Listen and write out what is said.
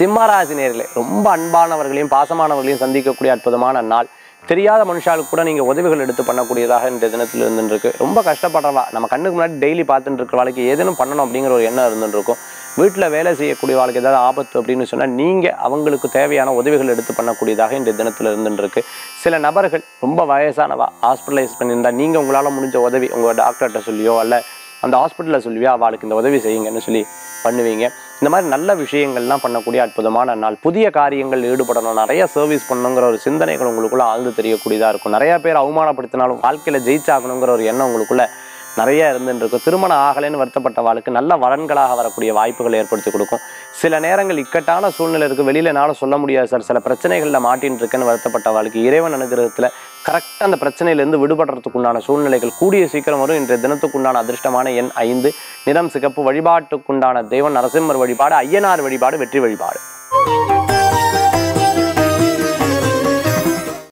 சிம்மராசி நேர்களே ரொம்ப அன்பானவர்களையும் பாசமானவர்களையும் சந்திக்கக்கூடிய அற்புதமான நாள் தெரியாத மனுஷாளுக்கு கூட நீங்கள் உதவிகள் எடுத்து பண்ணக்கூடியதாக இந்த தினத்தில் இருந்துட்டு இருக்கு ரொம்ப கஷ்டப்படுறவா நம்ம கண்ணுக்கு முன்னாடி டெய்லி பார்த்துட்டு இருக்கிற வாழ்க்கை ஏதேனும் பண்ணணும் அப்படிங்கிற ஒரு எண்ணம் இருந்துட்டு இருக்கும் வீட்டில் வேலை செய்யக்கூடிய வாழ்க்கை ஏதாவது ஆபத்து அப்படின்னு சொன்னால் நீங்கள் அவங்களுக்கு தேவையான உதவிகள் எடுத்து பண்ணக்கூடியதாக இந்த தினத்தில் இருந்துட்டு இருக்கு சில நபர்கள் ரொம்ப வயசானவா ஹாஸ்பிட்டலைஸ் பண்ணியிருந்தா நீங்கள் உங்களால் முடிஞ்ச உதவி உங்கள் டாக்டர்கிட்ட சொல்லியோ அல்ல அந்த ஹாஸ்பிட்டலில் சொல்லியோ அவளுக்கு இந்த உதவி செய்யுங்கன்னு சொல்லி பண்ணுவீங்க இந்த மாதிரி நல்ல விஷயங்கள்லாம் பண்ணக்கூடிய அற்புதமான நாள் புதிய காரியங்கள் ஈடுபடணும் நிறைய சர்வீஸ் பண்ணணுங்கிற ஒரு சிந்தனைகள் உங்களுக்குள்ள ஆழ்ந்து தெரியக்கூடியதாக இருக்கும் நிறைய பேர் அவமானப்படுத்தினாலும் வாழ்க்கையில் ஜெயிச்சாகணுங்கிற ஒரு எண்ணம் உங்களுக்குள்ள நிறைய இருந்துட்டு இருக்கும் திருமணம் ஆகலைன்னு வருத்தப்பட்ட வாழ்க்கை நல்ல வரன்களாக வரக்கூடிய வாய்ப்புகளை ஏற்படுத்தி கொடுக்கும் சில நேரங்கள் இக்கட்டான சூழ்நிலை இருக்குது வெளியில என்னால் சொல்ல முடியாது சார் சில பிரச்சனைகளில் மாட்டின்னு இருக்கேன்னு வருத்தப்பட்ட வாழ்க்கை இறைவன் அனுகிரகத்தில் கரெக்டாக அந்த பிரச்சனையிலேருந்து விடுபடுறதுக்கு உண்டான சூழ்நிலைகள் கூடிய சீக்கிரம் வரும் இன்றைய தினத்துக்குண்டான அதிர்ஷ்டமான எண் ஐந்து நிறம் சிகப்பு வழிபாட்டுக்குண்டான தெய்வம் நரசிம்மர் வழிபாடு ஐயனார் வழிபாடு வெற்றி வழிபாடு